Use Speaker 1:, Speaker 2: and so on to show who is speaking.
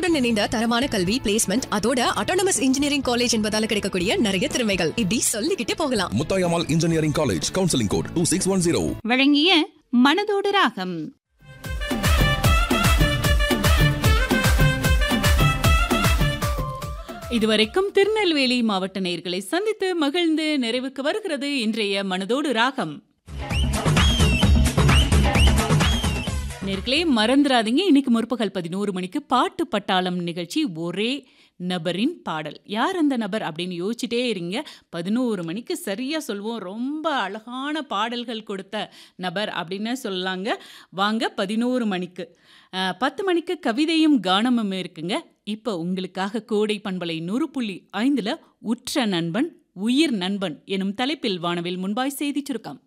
Speaker 1: ஒழுக்கத்துடன் இணைந்த தரமான கல்வி பிளேஸ்மெண்ட் அதோட அட்டானமஸ் இன்ஜினியரிங் காலேஜ் என்பதால கிடைக்கக்கூடிய நிறைய திறமைகள் இப்படி சொல்லிக்கிட்டே போகலாம்
Speaker 2: Muthayammal engineering college counselling code two six one zero
Speaker 3: வழங்கிய மனதோடு ராகம் இதுவரைக்கும் திருநெல்வேலி மாவட்ட நேர்களை சந்தித்து மகிழ்ந்து நிறைவுக்கு வருகிறது இன்றைய மனதோடு ராகம் நேர்களே மறந்துடாதீங்க இன்னைக்கு முற்பகல் பதினோரு மணிக்கு பாட்டு பட்டாளம் நிகழ்ச்சி ஒரே நபரின் பாடல் யார் அந்த நபர் அப்படின்னு யோசிச்சுட்டே இருங்க பதினோரு மணிக்கு சரியாக சொல்வோம் ரொம்ப அழகான பாடல்கள் கொடுத்த நபர் அப்படின்னு சொல்லலாங்க வாங்க பதினோரு மணிக்கு அஹ், பத்து மணிக்கு கவிதையும் கானமும் இருக்குங்க இப்போ உங்களுக்காக கோடை பண்பலை நூறு புள்ளி ஐந்தில் உற்ற நண்பன் உயிர் நண்பன் எனும் தலைப்பில் வானவில் முன்பாய் செய்தி சுருக்கம்